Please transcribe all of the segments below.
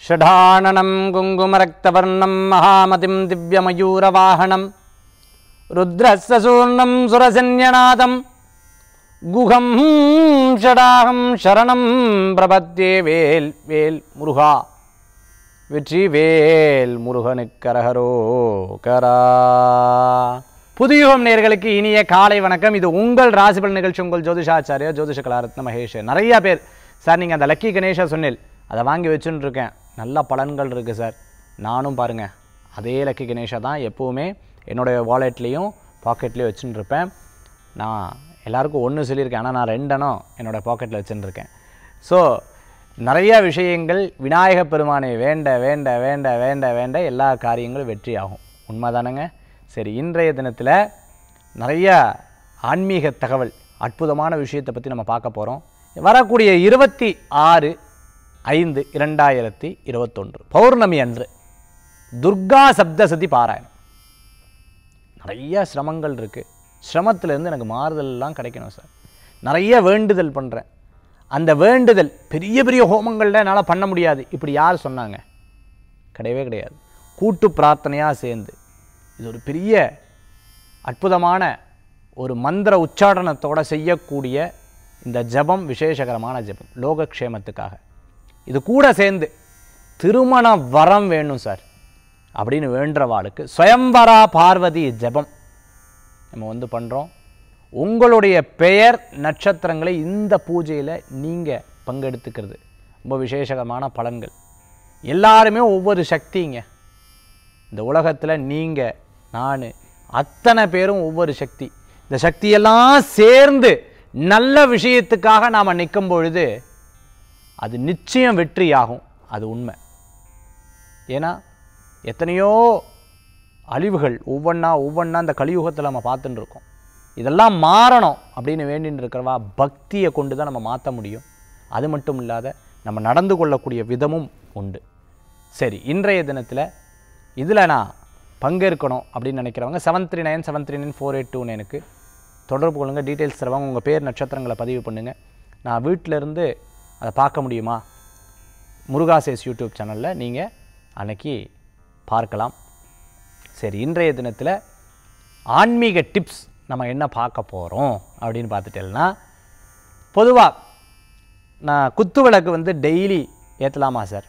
ஷடானனம் குங்குமரக்தவர்ணம் மகாமதிம் திவ்யமயூரவாகனம் ருத்ரசூர்ணம் சுரசன்யநாதம் குகம் ஷடாகம் சரணம் பிரபத்தே வேல் வேல் முருகா வெற்றி வேல் முருகனுக்கரகரோ கரா புதியுகம் நேர்களுக்கு இனிய காலை வணக்கம் இது உங்கள் ராசிபல் நிகழ்ச்சி உங்கள் ஜோதிஷாச்சாரியா ஜோதிஷ கலாரத்ன மகேஷ் நிறைய பேர் சார் நீங்கள் அந்த லக்கி கணேஷா சொன்னேன் அதை வாங்கி வச்சுன்னு இருக்கேன் நல்ல பலன்கள் இருக்குது சார் நானும் பாருங்கள் அதே லக்கி கணேஷா தான் எப்போவுமே என்னுடைய வாலெட்லேயும் பாக்கெட்லேயும் வச்சுன்னு இருப்பேன் நான் எல்லாருக்கும் ஒன்று சொல்லியிருக்கேன் ஆனால் நான் ரெண்டனும் என்னோடய பாக்கெட்டில் வச்சுன்னு இருக்கேன் ஸோ நிறைய விஷயங்கள் விநாயக பெருமானை வேண்ட வேண்ட வேண்ட வேண்ட வேண்ட எல்லா காரியங்களும் வெற்றியாகும் உண்மைதானங்க சரி இன்றைய தினத்தில் நிறைய ஆன்மீக தகவல் அற்புதமான விஷயத்தை பற்றி நம்ம பார்க்க போகிறோம் வரக்கூடிய இருபத்தி ஆறு ஐந்து இரண்டாயிரத்தி இருபத்தொன்று பௌர்ணமி அன்று துர்கா சப்தசதி பாராயணம் நிறைய சிரமங்கள் இருக்குது சிரமத்திலேருந்து எனக்கு மாறுதல்லாம் கிடைக்கணும் சார் நிறைய வேண்டுதல் பண்ணுறேன் அந்த வேண்டுதல் பெரிய பெரிய ஹோமங்கள்ல என்னால் பண்ண முடியாது இப்படி யார் சொன்னாங்க கிடையவே கிடையாது கூட்டு பிரார்த்தனையாக சேர்ந்து இது ஒரு பெரிய அற்புதமான ஒரு மந்திர உச்சாடனத்தோட செய்யக்கூடிய இந்த ஜபம் விசேஷகரமான ஜபம் லோகக்ஷேமத்துக்காக இது கூட சேர்ந்து திருமண வரம் வேணும் சார் அப்படின்னு வேண்டுறவாளுக்கு ஸ்வயம்வரா பார்வதி ஜபம் நம்ம வந்து பண்ணுறோம் உங்களுடைய பெயர் நட்சத்திரங்களை இந்த பூஜையில் நீங்கள் பங்கெடுத்துக்கிறது ரொம்ப விசேஷகரமான பலன்கள் எல்லாருமே ஒவ்வொரு சக்திங்க இந்த உலகத்தில் நீங்கள் நான் அத்தனை பேரும் ஒவ்வொரு சக்தி இந்த சக்தியெல்லாம் சேர்ந்து நல்ல விஷயத்துக்காக நாம் நிற்கும் பொழுது அது நிச்சயம் வெற்றியாகும் அது உண்மை ஏன்னா எத்தனையோ அழிவுகள் ஒவ்வொன்றா ஒவ்வொன்றா இந்த கலியுகத்தில் நம்ம பார்த்துட்டு இருக்கோம் இதெல்லாம் மாறணும் அப்படின்னு வேண்டின்னு இருக்கிறவா பக்தியை கொண்டு தான் நம்ம மாற்ற முடியும் அது மட்டும் இல்லாத நம்ம நடந்து கொள்ளக்கூடிய விதமும் உண்டு சரி இன்றைய தினத்தில் இதில் நான் பங்கேற்கணும் அப்படின்னு நினைக்கிறவங்க seven three nine seven three nine four eight two நைனுக்கு தொடர்பு கொள்ளுங்கள் டீட்டெயில்ஸ் தருவாங்க உங்கள் பேர் நட்சத்திரங்களை பதிவு பண்ணுங்கள் நான் வீட்டில் இருந்து அதை பார்க்க முடியுமா முருகாசேஸ் யூடியூப் சேனலில் நீங்கள் அன்னைக்கு பார்க்கலாம் சரி இன்றைய தினத்தில் ஆன்மீக டிப்ஸ் நம்ம என்ன பார்க்க போகிறோம் அப்படின்னு பார்த்துட்டேன்னா பொதுவாக நான் குத்து விளக்கு வந்து டெய்லி ஏற்றலாமா சார்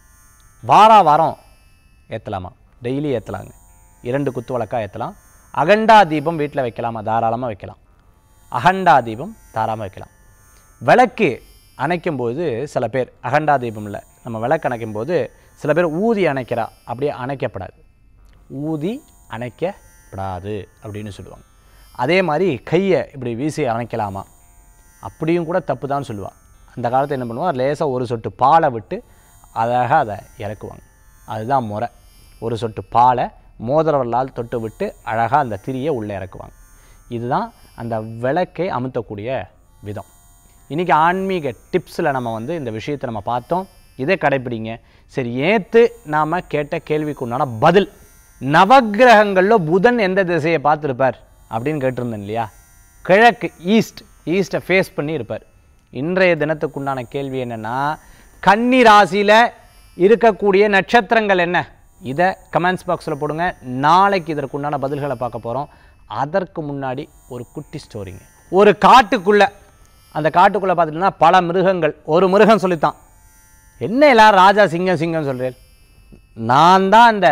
வாரா வாரம் ஏற்றலாமா டெய்லி ஏற்றலாங்க இரண்டு குத்து விளக்காக ஏற்றலாம் அகண்டா தீபம் வீட்டில் வைக்கலாமா தாராளமாக வைக்கலாம் அகண்டா தீபம் தாராளமாக வைக்கலாம் விளக்கு அணைக்கும் போது சில பேர் அகண்டா தீபமில் நம்ம விளக்கு அணைக்கும் போது சில பேர் ஊதி அணைக்கிறா அப்படியே அணைக்கப்படாது ஊதி அணைக்கப்படாது அப்படின்னு சொல்லுவாங்க அதே மாதிரி கையை இப்படி வீசி அணைக்கலாமா அப்படியும் கூட தப்பு தான் சொல்லுவாள் அந்த காலத்தில் என்ன பண்ணுவாங்க லேசாக ஒரு சொட்டு பாலை விட்டு அழகாக அதை இறக்குவாங்க அதுதான் முறை ஒரு சொட்டு பாலை மோதிரவல்லால் தொட்டு விட்டு அழகாக அந்த திரியை உள்ளே இறக்குவாங்க இதுதான் அந்த விளக்கை அமுத்தக்கூடிய விதம் இன்றைக்கி ஆன்மீக டிப்ஸில் நம்ம வந்து இந்த விஷயத்தை நம்ம பார்த்தோம் இதை கடைப்பிடிங்க சரி ஏற்று நாம் கேட்ட கேள்விக்கு உண்டான பதில் நவக்கிரகங்களில் புதன் எந்த திசையை பார்த்துருப்பார் அப்படின்னு கேட்டிருந்தேன் இல்லையா கிழக்கு ஈஸ்ட் ஈஸ்ட்டை ஃபேஸ் பண்ணி இருப்பார் இன்றைய தினத்துக்குண்டான கேள்வி என்னென்னா கன்னி ராசியில் இருக்கக்கூடிய நட்சத்திரங்கள் என்ன இதை கமெண்ட்ஸ் பாக்ஸில் போடுங்க நாளைக்கு இதற்குண்டான பதில்களை பார்க்க போகிறோம் அதற்கு முன்னாடி ஒரு குட்டி ஸ்டோரிங்க ஒரு காட்டுக்குள்ளே அந்த காட்டுக்குள்ளே பார்த்துட்டீங்கன்னா பல மிருகங்கள் ஒரு மிருகம் சொல்லித்தான் என்ன எல்லாரும் ராஜா சிங்கம் சிங்கம் சொல்கிறேன் நான் தான் அந்த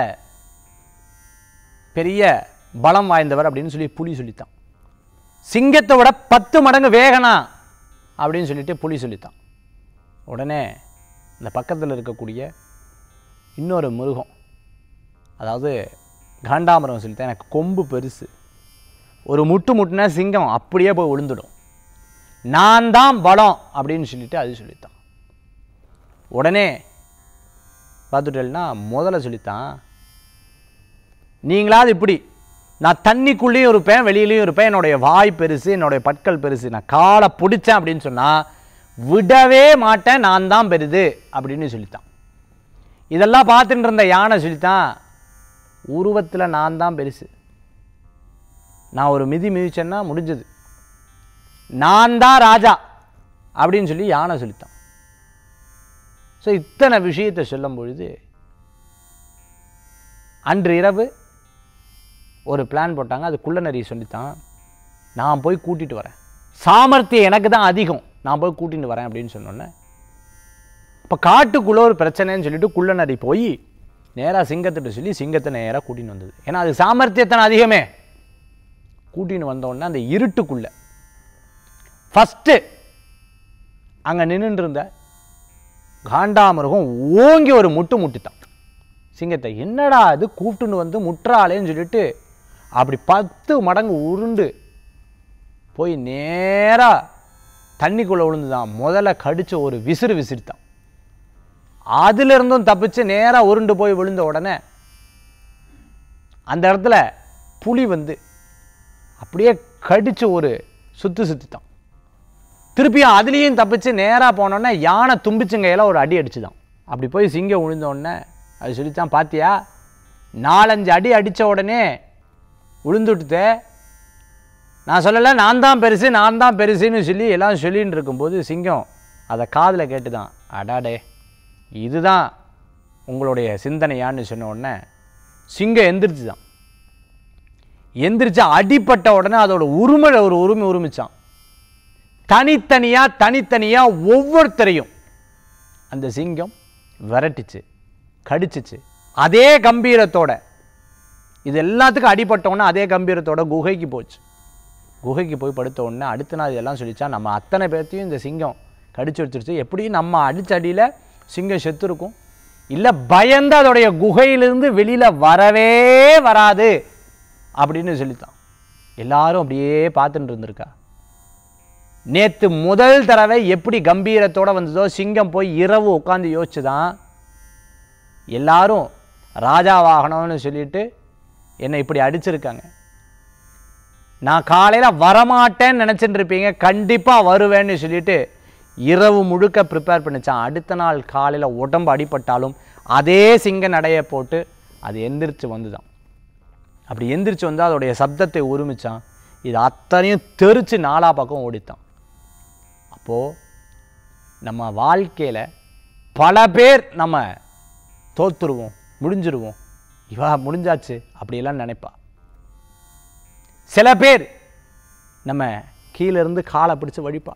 பெரிய பலம் வாய்ந்தவர் அப்படின்னு சொல்லி புலி சொல்லித்தான் சிங்கத்தை விட பத்து மடங்கு வேகனா அப்படின்னு சொல்லிட்டு புலி சொல்லித்தான் உடனே இந்த பக்கத்தில் இருக்கக்கூடிய இன்னொரு மிருகம் அதாவது காண்டாமிருகம் சொல்லித்தான் எனக்கு கொம்பு பெருசு ஒரு முட்டு முட்டுனா சிங்கம் அப்படியே போய் விழுந்துடும் நான் தான் பலம் அப்படின்னு சொல்லிட்டு அது சொல்லித்தான் உடனே பார்த்துட்டேன்னா முதல்ல சொல்லித்தான் நீங்களாவது இப்படி நான் தண்ணிக்குள்ளேயும் இருப்பேன் வெளியிலையும் இருப்பேன் என்னுடைய வாய் பெருசு என்னுடைய பற்கள் பெருசு நான் காலை பிடிச்சேன் அப்படின்னு சொன்னால் விடவே மாட்டேன் நான் தான் பெருது அப்படின்னு சொல்லித்தான் இதெல்லாம் பார்த்துட்டு இருந்த யானை சொல்லித்தான் உருவத்தில் நான் தான் பெருசு நான் ஒரு மிதி மிதிச்சேன்னா முடிஞ்சது நான் தான் ராஜா அப்படின்னு சொல்லி யானை சொல்லித்தான் ஸோ இத்தனை விஷயத்தை சொல்லும் பொழுது அன்று இரவு ஒரு பிளான் போட்டாங்க அது குள்ளநரி சொல்லித்தான் நான் போய் கூட்டிட்டு வரேன் சாமர்த்தியம் எனக்கு தான் அதிகம் நான் போய் கூட்டிட்டு வரேன் அப்படின்னு சொன்னோன்னே இப்போ காட்டுக்குள்ளே ஒரு பிரச்சனைன்னு சொல்லிட்டு குள்ளநரி போய் நேராக சிங்கத்திட்ட சொல்லி சிங்கத்தை நேராக கூட்டின்னு வந்தது ஏன்னா அது சாமர்த்தியத்தனை அதிகமே கூட்டின்னு வந்தோடனே அந்த இருட்டுக்குள்ள ஃபஸ்ட்டு அங்கே நின்றுட்டு இருந்த காண்டாமிருகம் ஓங்கி ஒரு முட்டு முட்டித்தான் சிங்கத்தை என்னடா இது கூப்பிட்டுன்னு வந்து முற்றாளேன்னு சொல்லிட்டு அப்படி பத்து மடங்கு உருண்டு போய் நேராக தண்ணிக்குள்ளே விழுந்துதான் முதல்ல கடிச்ச ஒரு விசிறு விசிறித்தான் அதிலிருந்தும் தப்பிச்சு நேராக உருண்டு போய் விழுந்த உடனே அந்த இடத்துல புலி வந்து அப்படியே கடிச்சு ஒரு சுத்து சுத்தித்தான் திருப்பியும் அதுலேயும் தப்பிச்சு நேராக போனோடனே யானை தும்பிச்சுங்கையில் ஒரு அடி அடிச்சுதான் அப்படி போய் சிங்கம் விழுந்த உடனே அது சொல்லித்தான் பாத்தியா நாலஞ்சு அடி அடித்த உடனே விழுந்துட்டுதே நான் சொல்லலை நான் தான் பெருசு நான் தான் பெருசுன்னு சொல்லி எல்லாம் சொல்லின்னு இருக்கும்போது சிங்கம் அதை காதில் கேட்டு தான் அடாடே இதுதான் உங்களுடைய சிந்தனையான்னு சொன்ன உடனே சிங்கம் எந்திரிச்சு தான் எந்திரிச்சு அடிப்பட்ட உடனே அதோட உரிமை ஒரு உரிமை உரிமிச்சான் தனித்தனியாக தனித்தனியாக ஒவ்வொருத்தரையும் அந்த சிங்கம் விரட்டிச்சு கடிச்சிச்சு அதே கம்பீரத்தோட இது எல்லாத்துக்கும் அடிபட்ட உடனே அதே கம்பீரத்தோட குகைக்கு போச்சு குகைக்கு போய் படுத்த உடனே அடுத்த நாள் இதெல்லாம் சொல்லிச்சா நம்ம அத்தனை பேர்த்தையும் இந்த சிங்கம் கடிச்சு வச்சிருச்சு எப்படி நம்ம அடிச்ச அடியில் சிங்கம் செத்து இருக்கும் இல்லை பயந்து அதோடைய குகையிலிருந்து வெளியில் வரவே வராது அப்படின்னு சொல்லித்தான் எல்லாரும் அப்படியே பார்த்துட்டு இருந்திருக்கா நேற்று முதல் தடவை எப்படி கம்பீரத்தோட வந்ததோ சிங்கம் போய் இரவு உட்காந்து யோசிச்சு தான் எல்லாரும் ராஜாவாகணும்னு சொல்லிட்டு என்னை இப்படி அடிச்சிருக்காங்க நான் காலையில் வரமாட்டேன்னு நினச்சிட்டு இருப்பீங்க கண்டிப்பாக வருவேன்னு சொல்லிட்டு இரவு முழுக்க ப்ரிப்பேர் பண்ணிச்சான் அடுத்த நாள் காலையில் உடம்பு அடிபட்டாலும் அதே சிங்க நடைய போட்டு அது எந்திரிச்சு வந்துதான் அப்படி எந்திரிச்சு வந்து அதோடைய சப்தத்தை உரிமிச்சான் இது அத்தனையும் தெரிச்சு நாலா பக்கம் ஓடித்தான் அப்போது நம்ம வாழ்க்கையில் பல பேர் நம்ம தோத்துருவோம் முடிஞ்சிருவோம் இவா முடிஞ்சாச்சு அப்படியெல்லாம் நினைப்பா சில பேர் நம்ம கீழே இருந்து காலை பிடிச்சு வழிப்பா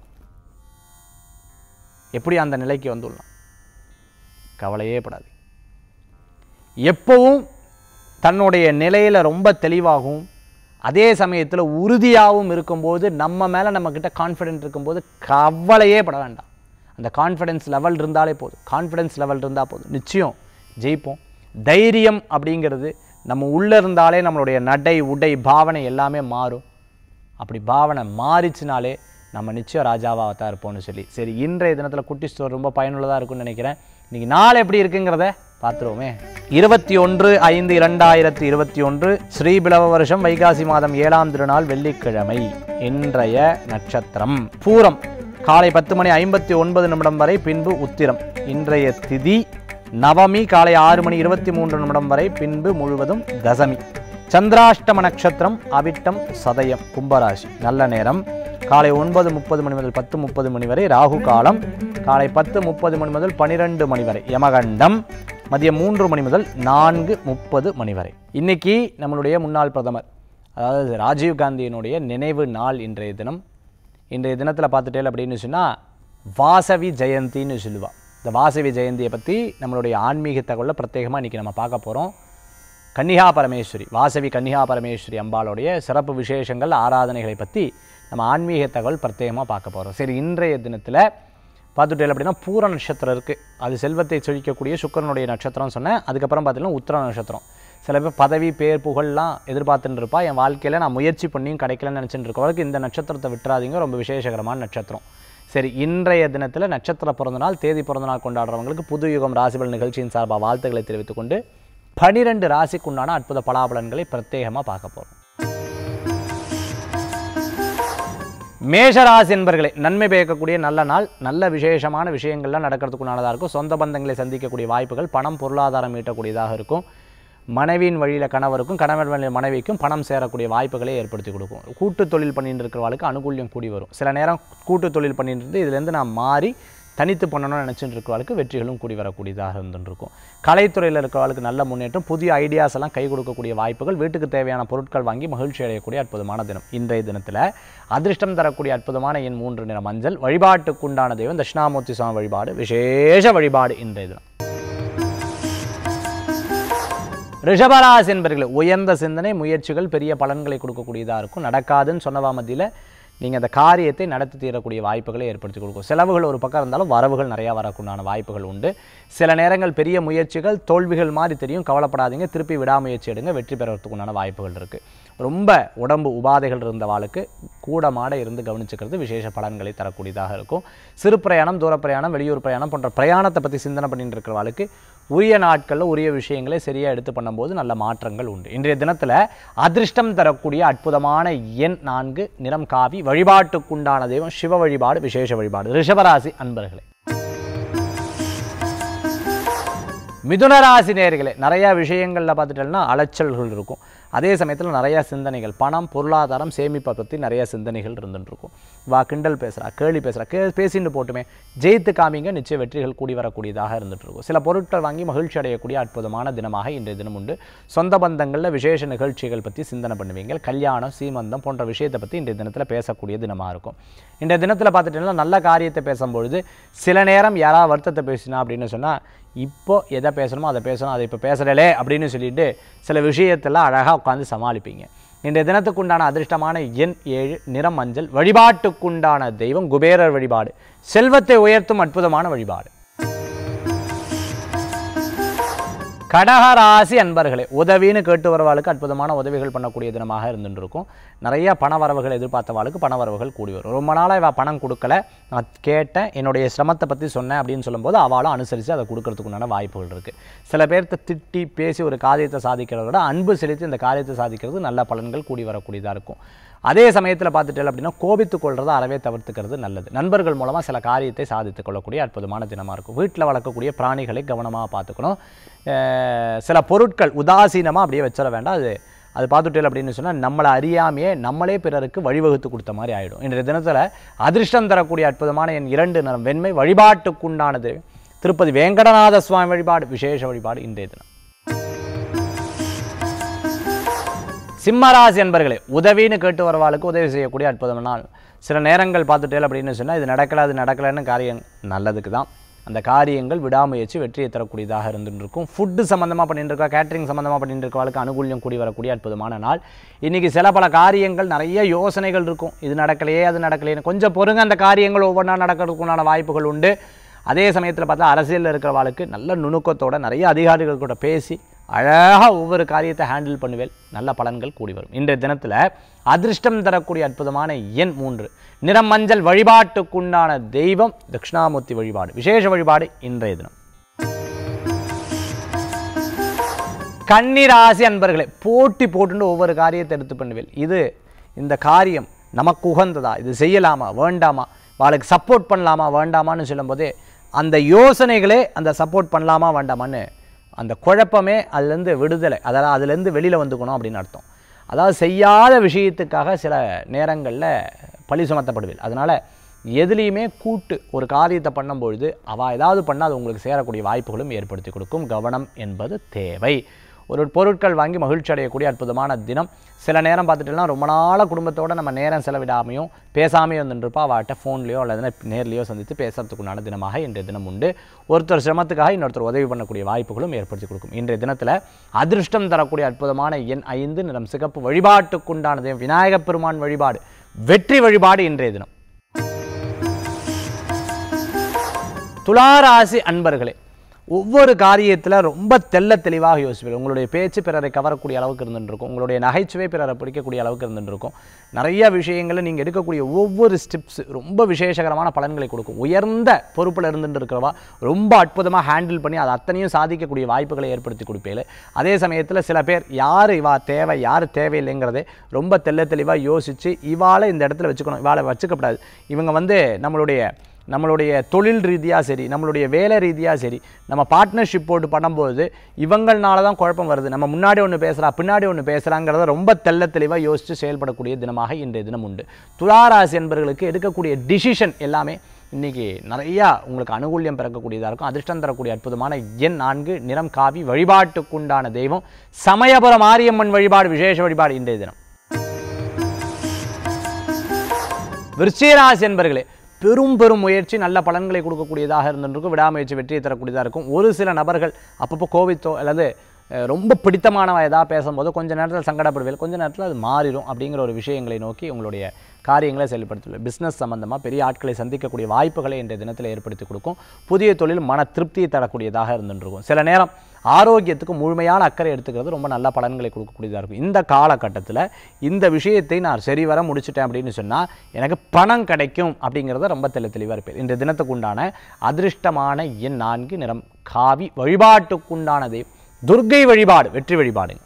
எப்படி அந்த நிலைக்கு வந்துடலாம் கவலையே படாது எப்பவும் தன்னுடைய நிலையில் ரொம்ப தெளிவாகவும் அதே சமயத்தில் உறுதியாகவும் இருக்கும்போது நம்ம மேலே நம்மக்கிட்ட கான்ஃபிடென்ட் இருக்கும்போது கவலையே பட வேண்டாம் அந்த கான்ஃபிடென்ஸ் லெவல் இருந்தாலே போதும் கான்ஃபிடென்ஸ் லெவல் இருந்தால் போதும் நிச்சயம் ஜெயிப்போம் தைரியம் அப்படிங்கிறது நம்ம உள்ளே இருந்தாலே நம்மளுடைய நடை உடை பாவனை எல்லாமே மாறும் அப்படி பாவனை மாறிச்சுனாலே நம்ம நிச்சயம் ராஜாவாக தான் இருப்போம்னு சொல்லி சரி இன்றைய தினத்தில் குட்டி ஸ்டோர் ரொம்ப பயனுள்ளதாக இருக்கும்னு நினைக்கிறேன் இன்னைக்கு நாள் எப்படி இருக்குங்கிறத பார்த்துருவோமே இருபத்தி ஒன்று ஐந்து இரண்டாயிரத்தி இருபத்தி ஒன்று ஸ்ரீபிளவ வருஷம் வைகாசி மாதம் ஏழாம் திருநாள் வெள்ளிக்கிழமை இன்றைய நட்சத்திரம் பூரம் காலை பத்து மணி ஐம்பத்தி ஒன்பது நிமிடம் வரை பின்பு உத்திரம் இன்றைய திதி நவமி காலை ஆறு மணி இருபத்தி மூன்று நிமிடம் வரை பின்பு முழுவதும் தசமி சந்திராஷ்டம நட்சத்திரம் அவிட்டம் சதயம் கும்பராசி நல்ல நேரம் காலை ஒன்பது முப்பது மணி முதல் பத்து முப்பது மணி வரை ராகு காலம் காலை பத்து முப்பது மணி முதல் பனிரெண்டு மணி வரை யமகண்டம் மதியம் மூன்று மணி முதல் நான்கு முப்பது மணி வரை இன்னைக்கு நம்மளுடைய முன்னாள் பிரதமர் அதாவது ராஜீவ் காந்தியினுடைய நினைவு நாள் இன்றைய தினம் இன்றைய தினத்தில் பார்த்துட்டேன் அப்படின்னு சொன்னால் வாசவி ஜெயந்தின்னு சொல்லுவா இந்த வாசவி ஜெயந்தியை பற்றி நம்மளுடைய ஆன்மீக தகவலில் பிரத்யேகமாக இன்றைக்கி நம்ம பார்க்க போகிறோம் கன்னிகா பரமேஸ்வரி வாசவி கன்னிகா பரமேஸ்வரி அம்பாளுடைய சிறப்பு விசேஷங்கள் ஆராதனைகளை பற்றி நம்ம ஆன்மீக தகவல் பிரத்யேகமாக பார்க்க போகிறோம் சரி இன்றைய தினத்தில் பார்த்துட்டேன் அப்படின்னா பூர நட்சத்திரம் இருக்குது அது செல்வத்தை செழிக்கக்கூடிய சுக்கிரனுடைய நட்சத்திரம் சொன்னேன் அதுக்கப்புறம் பார்த்தீங்கன்னா உத்திர நட்சத்திரம் சில பேர் பதவி பேர் புகழ்லாம் எதிர்பார்த்துட்டு இருப்பா என் வாழ்க்கையில் நான் முயற்சி பண்ணியும் கிடைக்கலன்னு நினச்சிட்டு இருக்கவளுக்கு இந்த நட்சத்திரத்தை விட்டுறாதீங்க ரொம்ப விசேஷகரமான நட்சத்திரம் சரி இன்றைய தினத்தில் நட்சத்திர பிறந்தநாள் தேதி பிறந்தநாள் கொண்டாடுறவங்களுக்கு புது யுகம் ராசிபல் நிகழ்ச்சியின் சார்பாக வாழ்த்துக்களை தெரிவித்துக் கொண்டு பனிரெண்டு ராசிக்குண்டான அற்புத பலாபலன்களை பிரத்யேகமாக பார்க்க போகிறோம் மேஷராசி என்பர்களே நன்மை பயக்கக்கூடிய நல்ல நாள் நல்ல விசேஷமான விஷயங்கள்லாம் நடக்கிறதுக்குண்டானதாக இருக்கும் சொந்த பந்தங்களை சந்திக்கக்கூடிய வாய்ப்புகள் பணம் பொருளாதாரம் ஈட்டக்கூடியதாக இருக்கும் மனைவியின் வழியில் கணவருக்கும் கணவன் வழியில் மனைவிக்கும் பணம் சேரக்கூடிய வாய்ப்புகளை ஏற்படுத்தி கொடுக்கும் கூட்டு தொழில் பண்ணிட்டு இருக்கிறவளுக்கு அனுகூல்யம் கூடி வரும் சில நேரம் கூட்டு தொழில் பண்ணிட்டு இருந்து இதுலேருந்து நான் மாறி தனித்து பண்ணணும்னு நினச்சிட்டு இருக்கிறவளுக்கு வெற்றிகளும் கூடி வரக்கூடியதாக இருந்துட்டு இருக்கும் கலைத்துறையில் இருக்கிறவளுக்கு நல்ல முன்னேற்றம் புதிய ஐடியாஸ் எல்லாம் கை கொடுக்கக்கூடிய வாய்ப்புகள் வீட்டுக்கு தேவையான பொருட்கள் வாங்கி மகிழ்ச்சி அடையக்கூடிய அற்புதமான தினம் இன்றைய தினத்தில் அதிர்ஷ்டம் தரக்கூடிய அற்புதமான எண் மூன்று நிற மஞ்சள் வழிபாட்டுக்குண்டான தெய்வம் தட்சிணாமூர்த்தி சுவாமி வழிபாடு விசேஷ வழிபாடு இன்றைய தினம் ரிஷபராசி என்பர்களே உயர்ந்த சிந்தனை முயற்சிகள் பெரிய பலன்களை கொடுக்கக்கூடியதாக இருக்கும் நடக்காதுன்னு சொன்னவா மத்தியில் நீங்கள் அந்த காரியத்தை நடத்தி தீரக்கூடிய வாய்ப்புகளை ஏற்படுத்தி கொடுக்கும் செலவுகள் ஒரு பக்கம் இருந்தாலும் வரவுகள் நிறையா வரக்குண்டான வாய்ப்புகள் உண்டு சில நேரங்கள் பெரிய முயற்சிகள் தோல்விகள் மாதிரி தெரியும் கவலைப்படாதீங்க திருப்பி விடாமுயற்சி எடுங்க வெற்றி பெறறதுக்கு உண்டான வாய்ப்புகள் இருக்குது ரொம்ப உடம்பு உபாதைகள் இருந்தவாளுக்கு கூட மாட இருந்து கவனிச்சுக்கிறது விசேஷ பலன்களை தரக்கூடியதாக இருக்கும் சிறு பிரயாணம் தூர பிரயாணம் வெளியூர் பிரயாணம் போன்ற பிரயாணத்தை பற்றி சிந்தனை பண்ணிட்டு இருக்கிறவாளுக்கு உரிய நாட்களில் உரிய விஷயங்களை சரியாக எடுத்து பண்ணும்போது நல்ல மாற்றங்கள் உண்டு இன்றைய தினத்தில் அதிர்ஷ்டம் தரக்கூடிய அற்புதமான எண் நான்கு நிறம் காவி வழிபாட்டுக்குண்டான தெய்வம் சிவ வழிபாடு விசேஷ வழிபாடு ரிஷபராசி அன்பர்களே மிதுனராசி நேர்களே நிறையா விஷயங்களில் பார்த்துட்டோம்னா அலைச்சல்கள் இருக்கும் அதே சமயத்தில் நிறையா சிந்தனைகள் பணம் பொருளாதாரம் சேமிப்பை பற்றி நிறைய சிந்தனைகள் இருந்துட்டு இருக்கும் வா கிண்டல் பேசுகிறா கேலி பேசுகிறா கே பேசிட்டு போட்டுமே ஜெயித்து காமிங்க நிச்சய வெற்றிகள் கூடி வரக்கூடியதாக இருந்துட்டு இருக்கும் சில பொருட்கள் வாங்கி மகிழ்ச்சி அடையக்கூடிய அற்புதமான தினமாக இன்றைய தினம் உண்டு சொந்த பந்தங்களில் விசேஷ நிகழ்ச்சிகள் பற்றி சிந்தனை பண்ணுவீங்க கல்யாணம் சீமந்தம் போன்ற விஷயத்தை பற்றி இன்றைய தினத்தில் பேசக்கூடிய தினமாக இருக்கும் இன்றைய தினத்தில் பார்த்துட்டீங்கன்னா நல்ல காரியத்தை பேசும்பொழுது சில நேரம் யாராவது வருத்தத்தை பேசினா அப்படின்னு சொன்னால் இப்போ எதை பேசணுமோ அதை பேசணும் அதை இப்போ பேசுகிறலே அப்படின்னு சொல்லிட்டு சில விஷயத்தில் அழகாக உட்காந்து சமாளிப்பீங்க இன்றைய தினத்துக்குண்டான அதிர்ஷ்டமான எண் ஏழு நிறம் மஞ்சள் வழிபாட்டுக்குண்டான தெய்வம் குபேரர் வழிபாடு செல்வத்தை உயர்த்தும் அற்புதமான வழிபாடு கடகராசி அன்பர்களே உதவின்னு கேட்டு வரவாளுக்கு அற்புதமான உதவிகள் பண்ணக்கூடிய தினமாக இருந்துட்டு இருக்கும் நிறைய பண வரவுகள் எதிர்பார்த்தவாளுக்கு பண வரவுகள் கூடி வரும் ரொம்ப நாளாக இவள் பணம் கொடுக்கல நான் கேட்டேன் என்னுடைய சிரமத்தை பற்றி சொன்னேன் அப்படின்னு சொல்லும்போது அவளும் அனுசரித்து அதை கொடுக்கறதுக்குண்டான வாய்ப்புகள் இருக்குது சில பேர்த்த திட்டி பேசி ஒரு காரியத்தை சாதிக்கிறத விட அன்பு செலுத்தி இந்த காரியத்தை சாதிக்கிறது நல்ல பலன்கள் கூடி வரக்கூடியதாக இருக்கும் அதே சமயத்தில் பார்த்துட்டேன் அப்படின்னா கோபித்துக் கொள்றதை அறவே தவிர்த்துக்கிறது நல்லது நண்பர்கள் மூலமாக சில காரியத்தை சாதித்துக் கொள்ளக்கூடிய அற்புதமான தினமாக இருக்கும் வீட்டில் வளர்க்கக்கூடிய பிராணிகளை கவனமாக பார்த்துக்கணும் அஹ் சில பொருட்கள் உதாசீனமாக அப்படியே வச்சிட வேண்டாம் அது அது பார்த்துட்டேன் அப்படின்னு சொன்னால் நம்மளை அறியாமையே நம்மளே பிறருக்கு வழிவகுத்து கொடுத்த மாதிரி ஆகிடும் இன்றைய தினத்தில் அதிர்ஷ்டம் தரக்கூடிய அற்புதமான என் இரண்டு நிறம் வெண்மை வழிபாட்டுக்குண்டானது திருப்பதி வேங்கடநாத சுவாமி வழிபாடு விசேஷ வழிபாடு இன்றைய தினம் சிம்மராசி என்பர்களே உதவின்னு கேட்டு வரவாளுக்கு உதவி செய்யக்கூடிய அற்புதமான நாள் சில நேரங்கள் பார்த்துட்டேன் அப்படின்னு சொன்னால் இது நடக்கல அது நடக்கலைன்னு காரியம் நல்லதுக்கு தான் அந்த காரியங்கள் விடாமுயற்சி வெற்றியை தரக்கூடியதாக இருந்துட்டு இருக்கும் ஃபுட்டு சம்மந்தமாக பண்ணிட்டு இருக்கா கேட்டரிங் சம்மந்தமாக பண்ணிட்டு இருக்கவாளுக்கு அனுகூல்யம் கூடி வரக்கூடிய அற்புதமான நாள் இன்றைக்கி சில பல காரியங்கள் நிறைய யோசனைகள் இருக்கும் இது நடக்கலையே அது நடக்கலையேன்னு கொஞ்சம் பொறுங்க அந்த காரியங்கள் ஒவ்வொன்றா நடக்கிறதுக்குண்டான வாய்ப்புகள் உண்டு அதே சமயத்தில் பார்த்தா அரசியலில் இருக்கிறவாளுக்கு நல்ல நுணுக்கத்தோட நிறைய அதிகாரிகள் கூட பேசி அழகாக ஒவ்வொரு காரியத்தை ஹேண்டில் பண்ணுவேல் நல்ல பலன்கள் கூடி வரும் இன்றைய தினத்தில் அதிர்ஷ்டம் தரக்கூடிய அற்புதமான எண் மூன்று நிறம் மஞ்சள் வழிபாட்டுக்குண்டான தெய்வம் தட்சிணாமூர்த்தி வழிபாடு விசேஷ வழிபாடு இன்றைய தினம் கன்னிராசி அன்பர்களே போட்டி போட்டுண்டு ஒவ்வொரு காரியத்தை எடுத்து பண்ணுவேன் இது இந்த காரியம் நமக்கு உகந்ததா இது செய்யலாமா வேண்டாமா వాళ్ళకి சப்போர்ட் பண்ணலாமா வேண்டாமான்னு சொல்லும்போதே அந்த யோசனைகளே அந்த சப்போர்ட் பண்ணலாமா வேண்டாமான்னு அந்த குழப்பமே அதுலேருந்து விடுதலை அதாவது அதுலேருந்து வெளியில் வந்துக்கணும் அப்படின்னு அர்த்தம் அதாவது செய்யாத விஷயத்துக்காக சில நேரங்களில் பழி சுமத்தப்படுவேன் அதனால் எதுலேயுமே கூட்டு ஒரு காரியத்தை பண்ணும்பொழுது அவள் ஏதாவது பண்ணால் அது உங்களுக்கு சேரக்கூடிய வாய்ப்புகளும் ஏற்படுத்தி கொடுக்கும் கவனம் என்பது தேவை ஒரு பொருட்கள் வாங்கி மகிழ்ச்சி அடையக்கூடிய அற்புதமான தினம் சில நேரம் பார்த்துட்டுனா ரொம்ப நாளாக குடும்பத்தோட நம்ம நேரம் செலவிடாமையும் பேசாமையும் இருந்துருப்பா அவட்ட ஃபோன்லேயோ அல்லது நேர்லேயோ சந்தித்து பேசுறதுக்குண்டான தினமாக இன்றைய தினம் உண்டு ஒருத்தர் சிரமத்துக்காக இன்னொருத்தர் உதவி பண்ணக்கூடிய வாய்ப்புகளும் ஏற்படுத்தி கொடுக்கும் இன்றைய தினத்தில் அதிர்ஷ்டம் தரக்கூடிய அற்புதமான எண் ஐந்து நிறம் சிகப்பு வழிபாட்டுக்குண்டானது விநாயகப் பெருமான் வழிபாடு வெற்றி வழிபாடு இன்றைய தினம் துளாராசி அன்பர்களே ஒவ்வொரு காரியத்தில் ரொம்ப தெள்ள தெளிவாக யோசிப்பீர்கள் உங்களுடைய பேச்சு பிறரை கவரக்கூடிய அளவுக்கு இருந்துட்டு இருக்கும் உங்களுடைய நகைச்சுவை பிறரை பிடிக்கக்கூடிய அளவுக்கு இருந்துட்டு இருக்கும் நிறைய விஷயங்களில் நீங்கள் எடுக்கக்கூடிய ஒவ்வொரு ஸ்டெப்ஸ் ரொம்ப விசேஷகரமான பலன்களை கொடுக்கும் உயர்ந்த பொறுப்பில் இருந்துட்டு இருக்கிறவா ரொம்ப அற்புதமாக ஹேண்டில் பண்ணி அதை அத்தனையும் சாதிக்கக்கூடிய வாய்ப்புகளை ஏற்படுத்தி கொடுப்பீங்க அதே சமயத்தில் சில பேர் யார் இவா தேவை யார் தேவையில்லைங்கிறதே ரொம்ப தெள்ள தெளிவாக யோசித்து இவாளை இந்த இடத்துல வச்சுக்கணும் இவாளை வச்சுக்கப்படாது இவங்க வந்து நம்மளுடைய நம்மளுடைய தொழில் ரீதியாக சரி நம்மளுடைய வேலை ரீதியாக சரி நம்ம பார்ட்னர்ஷிப் போட்டு பண்ணும்போது இவங்கள்னால தான் குழப்பம் வருது நம்ம முன்னாடி ஒன்று பேசுகிறா பின்னாடி ஒன்று பேசுகிறாங்கிறத ரொம்ப தெள்ள தெளிவாக யோசித்து செயல்படக்கூடிய தினமாக இன்றைய தினம் உண்டு துளாராசி என்பவர்களுக்கு எடுக்கக்கூடிய டிசிஷன் எல்லாமே இன்றைக்கி நிறையா உங்களுக்கு அனுகூல்யம் பிறக்கக்கூடியதாக இருக்கும் அதிர்ஷ்டம் தரக்கூடிய அற்புதமான எண் நான்கு நிறம் காவி வழிபாட்டுக்குண்டான தெய்வம் சமயபுரம் மாரியம்மன் வழிபாடு விசேஷ வழிபாடு இன்றைய தினம் விருச்சிகராசி என்பர்களே பெரும் பெரும் முயற்சி நல்ல பலன்களை கொடுக்கக்கூடியதாக இருந்திருக்கும் விடாமுயற்சி வெற்றியை தரக்கூடியதாக இருக்கும் ஒரு சில நபர்கள் அப்பப்போ கோவித்தோ அல்லது அஹ், ரொம்ப பிடித்தமானவ ஏதாவது பேசும்போது கொஞ்ச நேரத்தில் சங்கடப்படுவேன் கொஞ்ச நேரத்தில் அது மாறிடும் அப்படிங்கிற ஒரு விஷயங்களை நோக்கி உங்களுடைய காரியங்களை செயல்படுத்தல பிஸ்னஸ் சம்பந்தமாக பெரிய ஆட்களை சந்திக்கக்கூடிய வாய்ப்புகளை இன்றைய தினத்தில் ஏற்படுத்தி கொடுக்கும் புதிய தொழில் மன திருப்தியை தரக்கூடியதாக இருந்துருக்கும் சில நேரம் ஆரோக்கியத்துக்கு முழுமையான அக்கறை எடுத்துக்கிறது ரொம்ப நல்ல பலன்களை கொடுக்கக்கூடியதாக இருக்கும் இந்த காலகட்டத்தில் இந்த விஷயத்தை நான் சரிவர முடிச்சிட்டேன் அப்படின்னு சொன்னால் எனக்கு பணம் கிடைக்கும் அப்படிங்கிறத ரொம்ப தெளி தெளிவாக இருப்பேன் இந்த தினத்துக்கு உண்டான அதிர்ஷ்டமான எண் நான்கு நிறம் காவி வழிபாட்டுக்குண்டானது துர்க்கை வழிபாடு வெற்றி வழிபாடுங்க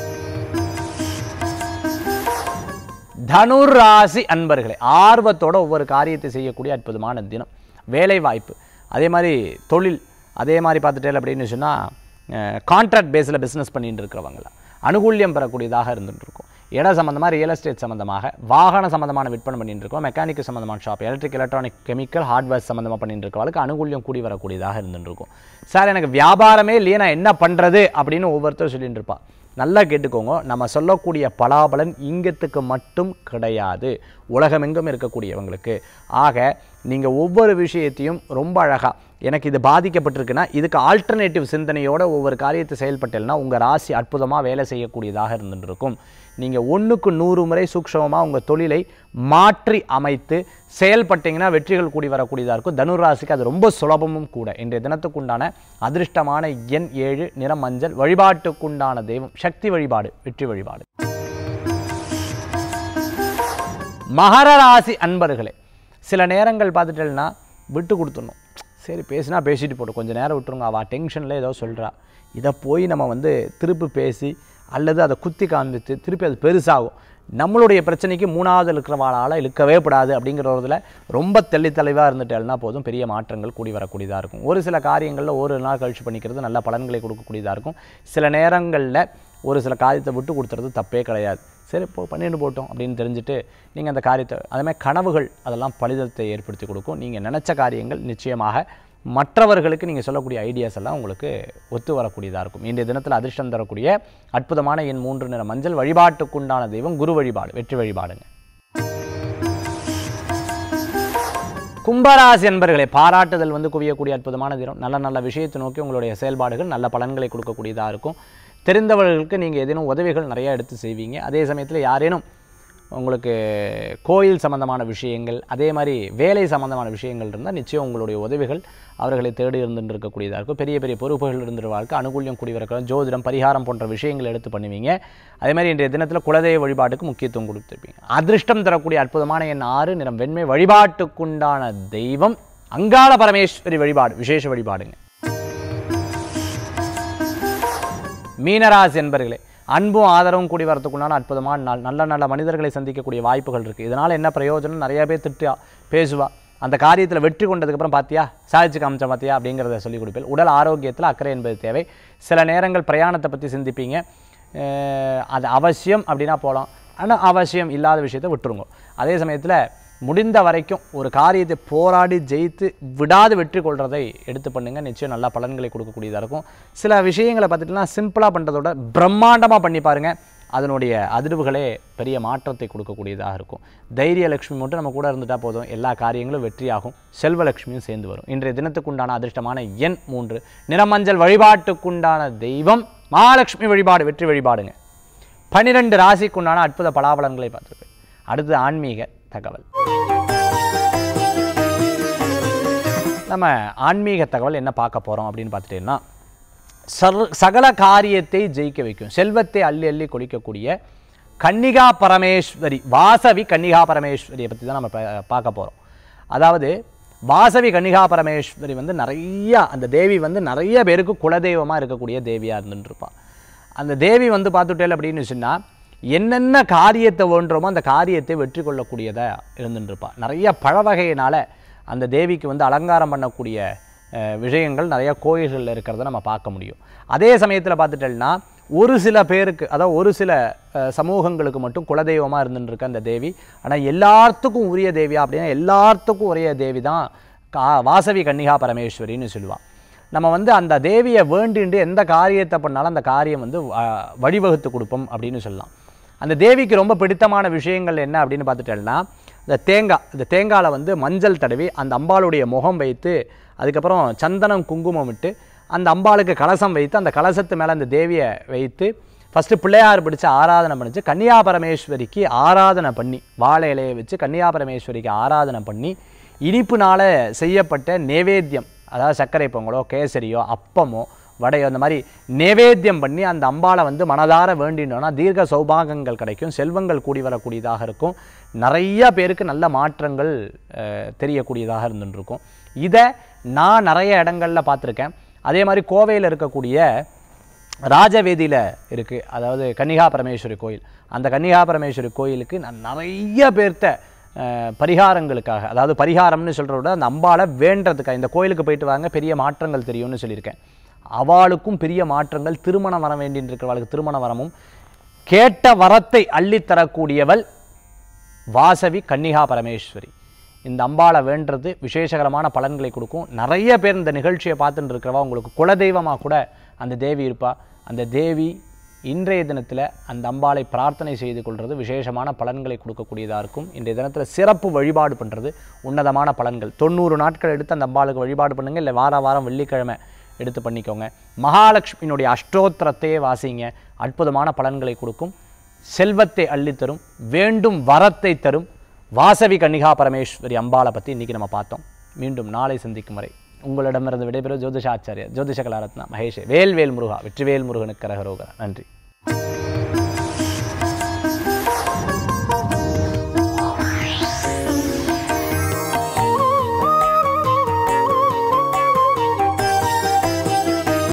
தனுர் ராசி அன்பர்களே ஆர்வத்தோட ஒவ்வொரு காரியத்தை செய்யக்கூடிய அற்புதமான தினம் வேலை வாய்ப்பு அதே மாதிரி தொழில் அதே மாதிரி பார்த்துட்டே அப்படின்னு சொன்னால் கான்ட்ராக்ட் பேஸில் பிஸ்னஸ் பண்ணிட்டு இருக்கிறவங்கள அனுகூல்யம் பெறக்கூடியதாக இருந்துட்டு இருக்கும் இட சம்மந்தமாக ரியல் எஸ்டேட் சம்மந்தமாக வாகன சம்மந்தமான விற்பனை பண்ணிட்டு இருக்கோம் மெக்கானிக் சம்மந்தமான shop electric electronic chemical hardware சம்மந்தமாக பண்ணிட்டு இருக்கவங்களுக்கு அனுகூல்யம் கூடி வரக்கூடியதாக இருந்துட்டு இருக்கும் சார் எனக்கு வியாபாரமே இல்லையே நான் என்ன பண்ணுறது அப்படின்னு ஒவ்வொருத்தரும் சொல்லிட்டு இருப்பா நல்லா கேட்டுக்கோங்க நம்ம சொல்லக்கூடிய பலாபலன் இங்கத்துக்கு மட்டும் கிடையாது உலகமெங்கும் இருக்கக்கூடியவங்களுக்கு ஆக நீங்கள் ஒவ்வொரு விஷயத்தையும் ரொம்ப அழகாக எனக்கு இது பாதிக்கப்பட்டிருக்குன்னா இதுக்கு ஆல்டர்னேட்டிவ் சிந்தனையோட ஒவ்வொரு காரியத்தை செயல்பட்டேன்னா உங்கள் ராசி அற்புதமாக வேலை செய்யக்கூடியதாக இருந்துட்டு இருக்கும் நீங்கள் ஒன்றுக்கு நூறு முறை சூக்ஷமமாக உங்கள் தொழிலை மாற்றி அமைத்து செயல்பட்டீங்கன்னா வெற்றிகள் கூடி வரக்கூடியதாக இருக்கும் தனுர் ராசிக்கு அது ரொம்ப சுலபமும் கூட இன்றைய தினத்துக்குண்டான அதிர்ஷ்டமான எண் ஏழு நிறம் மஞ்சள் வழிபாட்டுக்குண்டான தெய்வம் சக்தி வழிபாடு வெற்றி வழிபாடு மகர ராசி அன்பர்களே சில நேரங்கள் பார்த்துட்டேன்னா விட்டு கொடுத்துடணும் சரி பேசினா பேசிட்டு போட்டு கொஞ்சம் நேரம் விட்டுருங்க அவள் டென்ஷனில் ஏதோ சொல்கிறா இதை போய் நம்ம வந்து திருப்பி பேசி அல்லது அதை குத்தி காண்பித்து திருப்பி அது பெருசாகும் நம்மளுடைய பிரச்சனைக்கு மூணாவது இருக்கிறவாளால் இழுக்கவே கூடாது அப்படிங்கிறதுல ரொம்ப தெளித்தலைவாக இருந்துட்டேன்னா போதும் பெரிய மாற்றங்கள் கூடி வரக்கூடியதாக இருக்கும் ஒரு சில காரியங்களில் ஒரு நாள் கழிச்சு பண்ணிக்கிறது நல்ல பலன்களை கொடுக்கக்கூடியதாக இருக்கும் சில நேரங்களில் ஒரு சில காரியத்தை விட்டு கொடுத்துறது தப்பே கிடையாது சரி இப்போ பண்ணிட்டு போட்டோம் அப்படின்னு தெரிஞ்சுட்டு நீங்கள் அந்த காரியத்தை அதே மாதிரி கனவுகள் அதெல்லாம் பலிதத்தை ஏற்படுத்தி கொடுக்கும் நீங்கள் நினச்ச காரியங்கள் நிச்சயமாக மற்றவர்களுக்கு நீங்கள் சொல்லக்கூடிய ஐடியாஸ் எல்லாம் உங்களுக்கு ஒத்து வரக்கூடியதாக இருக்கும் இன்றைய தினத்தில் அதிர்ஷ்டம் தரக்கூடிய அற்புதமான என் மூன்று நிற மஞ்சள் வழிபாட்டுக்குண்டான தெய்வம் குரு வழிபாடு வெற்றி வழிபாடுங்க கும்பராசி என்பர்களை பாராட்டுதல் வந்து குவியக்கூடிய அற்புதமான தினம் நல்ல நல்ல விஷயத்தை நோக்கி உங்களுடைய செயல்பாடுகள் நல்ல பலன்களை கொடுக்கக்கூடியதாக இருக்கும் தெரிந்தவர்களுக்கு நீங்கள் ஏதேனும் உதவிகள் நிறையா எடுத்து செய்வீங்க அதே சமயத்தில் யாரேனும் உங்களுக்கு கோயில் சம்பந்தமான விஷயங்கள் அதே மாதிரி வேலை சம்பந்தமான விஷயங்கள் இருந்தால் நிச்சயம் உங்களுடைய உதவிகள் அவர்களை தேடி இருந்துட்டு இருக்கக்கூடியதாக இருக்கும் பெரிய பெரிய பொறுப்புகள் இருந்துருவாருக்கு அனுகூல்யம் கூடி வரக்கலாம் ஜோதிடம் பரிகாரம் போன்ற விஷயங்கள் எடுத்து பண்ணுவீங்க அதே மாதிரி இன்றைய தினத்தில் குலதெய்வ வழிபாட்டுக்கு முக்கியத்துவம் கொடுத்துருப்பீங்க அதிர்ஷ்டம் தரக்கூடிய அற்புதமான என் ஆறு நிறம் வெண்மை வழிபாட்டுக்குண்டான தெய்வம் அங்காள பரமேஸ்வரி வழிபாடு விசேஷ வழிபாடுங்க மீனராசி என்பர்களே அன்பும் ஆதரவும் கூடி வரத்துக்குண்டான அற்புதமான நாள் நல்ல நல்ல மனிதர்களை சந்திக்கக்கூடிய வாய்ப்புகள் இருக்குது இதனால் என்ன பிரயோஜனம் நிறைய பேர் திட்டா பேசுவா அந்த காரியத்தில் வெற்றி கொண்டதுக்கப்புறம் பார்த்தியா சாதிச்சு காமிச்ச பார்த்தியா அப்படிங்கிறத சொல்லிக் கொடுப்பேன் உடல் ஆரோக்கியத்தில் அக்கறை என்பது தேவை சில நேரங்கள் பிரயாணத்தை பற்றி சிந்திப்பீங்க அஹ் அது அவசியம் அப்படின்னா போகலாம் ஆனால் அவசியம் இல்லாத விஷயத்தை விட்டுருங்க அதே சமயத்தில் முடிந்த வரைக்கும் ஒரு காரியத்தை போராடி ஜெயித்து விடாது வெற்றி கொள்றதை எடுத்து பண்ணுங்க நிச்சயம் நல்ல பலன்களை கொடுக்கக்கூடியதாக இருக்கும் சில விஷயங்களை பார்த்துட்டுனா சிம்பிளாக பண்ணுறதோட பிரம்மாண்டமாக பண்ணி பாருங்க அதனுடைய அதிர்வுகளே பெரிய மாற்றத்தை கொடுக்கக்கூடியதாக இருக்கும் தைரிய லட்சுமி மட்டும் நம்ம கூட இருந்துட்டா போதும் எல்லா காரியங்களும் வெற்றியாகும் செல்வலட்சுமியும் சேர்ந்து வரும் இன்றைய தினத்துக்குண்டான அதிர்ஷ்டமான எண் மூன்று நிறமஞ்சள் வழிபாட்டுக்குண்டான தெய்வம் மகாலட்சுமி வழிபாடு வெற்றி வழிபாடுங்க பன்னிரெண்டு ராசிக்குண்டான அற்புத பலாபலன்களை பார்த்துருப்பேன் அடுத்து ஆன்மீக தகவல் நம்ம ஆன்மீக தகவல் என்ன பார்க்க போகிறோம் அப்படின்னு பார்த்துட்டீங்கன்னா சர் சகல காரியத்தை ஜெயிக்க வைக்கும் செல்வத்தை அள்ளி அள்ளி கொளிக்கக்கூடிய கன்னிகா பரமேஸ்வரி வாசவி கன்னிகா பரமேஸ்வரியை பற்றி தான் நம்ம பா- பார்க்க போகிறோம் அதாவது வாசவி கன்னிகா பரமேஸ்வரி வந்து நிறைய அந்த தேவி வந்து நிறைய பேருக்கு குலதெய்வமாக இருக்கக்கூடிய தேவியாக இருந்துட்டுருப்பாள் அந்த தேவி வந்து பார்த்துட்டேல் அப்படின்னு சொன்னால் என்னென்ன காரியத்தை வேண்டுமோ அந்த காரியத்தை வெற்றி கொள்ளக்கூடியதாக இருந்துட்டுருப்பாள் நிறைய பழ வகையினால் அந்த தேவிக்கு வந்து அலங்காரம் பண்ணக்கூடிய அஹ், விஷயங்கள் நிறைய கோயில்களில் இருக்கிறத நம்ம பார்க்க முடியும் அதே சமயத்தில் பார்த்துட்டேன்னா ஒரு சில பேருக்கு அதாவது ஒரு சில அஹ், சமூகங்களுக்கு மட்டும் குலதெய்வமாக இருந்துட்டு இருக்க அந்த தேவி ஆனால் எல்லாத்துக்கும் உரிய தேவியா அப்படின்னா எல்லாத்துக்கும் உரிய தேவி தான் கா வாசவி கன்னிகா பரமேஸ்வரின்னு சொல்லுவாள் நம்ம வந்து அந்த தேவியை வேண்டிண்டு எந்த காரியத்தை பண்ணாலும் அந்த காரியம் வந்து வ- வழிவகுத்து கொடுப்போம் அப்படின்னு சொல்லலாம் அந்த தேவிக்கு ரொம்ப பிடித்தமான விஷயங்கள் என்ன அப்படின்னு பார்த்துட்டேன்னா இந்த தேங்காய் இந்த தேங்காயில் வந்து மஞ்சள் தடவி அந்த அம்பாளுடைய முகம் வைத்து அதுக்கப்புறம் சந்தனம் குங்குமம் விட்டு அந்த அம்பாளுக்கு கலசம் வைத்து அந்த கலசத்து மேலே அந்த தேவியை வைத்து ஃபஸ்ட்டு பிள்ளையார் பிடிச்சு ஆராதனை பண்ணிச்சு கன்னியா பரமேஸ்வரிக்கு ஆராதனை பண்ணி வாழை இலையை வச்சு கன்னியா பரமேஸ்வரிக்கு ஆராதனை பண்ணி இனிப்புனால செய்யப்பட்ட நேவேத்தியம் அதாவது சர்க்கரை பொங்கலோ கேசரியோ அப்பமோ வடையோ அந்த மாதிரி நேவேத்தியம் பண்ணி அந்த அம்பாளை வந்து மனதார வேண்டினோன்னா தீர்க்க சௌபாகங்கள் கிடைக்கும் செல்வங்கள் கூடி வரக்கூடியதாக இருக்கும் நிறைய பேருக்கு நல்ல மாற்றங்கள் அஹ், தெரியக்கூடியதாக இருந்துருக்கும் இதை நான் நிறைய இடங்களில் பார்த்துருக்கேன் அதே மாதிரி கோவையில் இருக்கக்கூடிய ராஜவேதியில் இருக்குது அதாவது கன்னிகா பரமேஸ்வரி கோயில் அந்த கன்னிகா பரமேஸ்வரி கோயிலுக்கு நான் நிறைய பேர்த்த அஹ், பரிகாரங்களுக்காக அதாவது பரிகாரம்னு சொல்கிறத விட அந்த அம்பாளை வேண்டதுக்காக இந்த கோயிலுக்கு போயிட்டு வாங்க பெரிய மாற்றங்கள் தெரியும்னு சொல்லியிருக்கேன் அவளுக்கும் பெரிய மாற்றங்கள் திருமணம் வர வேண்டின்னு இருக்கிறவளுக்கு திருமண வரமும் கேட்ட வரத்தை அள்ளித்தரக்கூடியவள் வாசவி கன்னிகா பரமேஸ்வரி இந்த அம்பாளை வேண்டுறது விசேஷகரமான பலன்களை கொடுக்கும் நிறைய பேர் இந்த நிகழ்ச்சியை பார்த்துட்டு இருக்கிறவா உங்களுக்கு குலதெய்வமாக கூட அந்த தேவி இருப்பா அந்த தேவி இன்றைய தினத்தில் அந்த அம்பாளை பிரார்த்தனை செய்து கொள்வது விசேஷமான பலன்களை கொடுக்கக்கூடியதாக இருக்கும் இன்றைய தினத்தில் சிறப்பு வழிபாடு பண்ணுறது உன்னதமான பலன்கள் தொண்ணூறு நாட்கள் எடுத்து அந்த அம்பாளுக்கு வழிபாடு பண்ணுங்க இல்லை வார வாரம் வெள்ளிக்கிழமை எடுத்து பண்ணிக்கோங்க மகாலட்சுமியினுடைய அஷ்டோத்திரத்தையே வாசிங்க அற்புதமான பலன்களை கொடுக்கும் செல்வத்தை அள்ளித்தரும் வேண்டும் வரத்தை தரும் வாசவி கன்னிகா பரமேஸ்வரி அம்பாளை பற்றி இன்றைக்கி நம்ம பார்த்தோம் மீண்டும் நாளை சந்திக்கும் வரை உங்களிடமிருந்து விடைபெறும் ஜோதிஷாச்சாரியர் ஜோதிஷ கலாரத்னா மகேஷ் வேல்வேல் முருகா வெற்றிவேல் முருகனுக்கு கரகரோகரா நன்றி